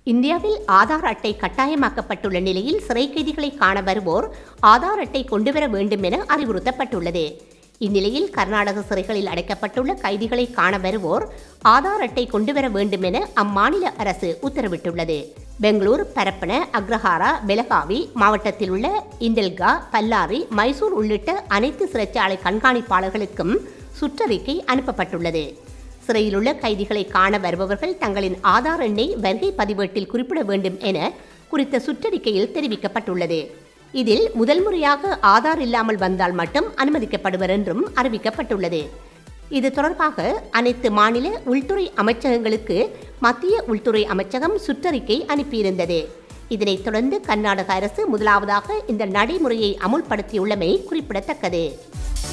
இந்தியாவில் ஆதார் அட்டை கட்டாயமாக்கப்பட்டுள்ள நிலையில் சிறை கைதிகளை காண வருவோர் ஆதார் அட்டை கொண்டுவர வேண்டும் என அறிவுறுத்தப்பட்டுள்ளது இந்நிலையில் கர்நாடக சிறைகளில் அடைக்கப்பட்டுள்ள கைதிகளை காண வருவோர் ஆதார் அட்டை கொண்டுவர வேண்டும் என அம்மாநில அரசு உத்தரவிட்டுள்ளது பெங்களூர் பரப்பன அக்ரஹாரா பெலகாவி மாவட்டத்தில் உள்ள இண்டல்கா பல்லாரி மைசூர் உள்ளிட்ட அனைத்து சிறைச்சாலை கண்காணிப்பாளர்களுக்கும் சுற்றறிக்கை அனுப்பப்பட்டுள்ளது சிறையில் உள்ள கைதிகளை காண வருபவர்கள் தங்களின் ஆதார் எண்ணை வருகை பதிவேட்டில் குறிப்பிட வேண்டும் என குறித்த சுற்றறிக்கையில் தெரிவிக்கப்பட்டுள்ளது இதில் முதல் முறையாக ஆதார் இல்லாமல் வந்தால் மட்டும் அனுமதிக்கப்படுவர் என்றும் அறிவிக்கப்பட்டுள்ளது இது தொடர்பாக அனைத்து மாநில உள்துறை அமைச்சகங்களுக்கு மத்திய உள்துறை அமைச்சகம் சுற்றறிக்கை அனுப்பியிருந்தது இதனைத் தொடர்ந்து கர்நாடக அரசு முதலாவதாக இந்த நடைமுறையை அமுல்படுத்தியுள்ளமை குறிப்பிடத்தக்கது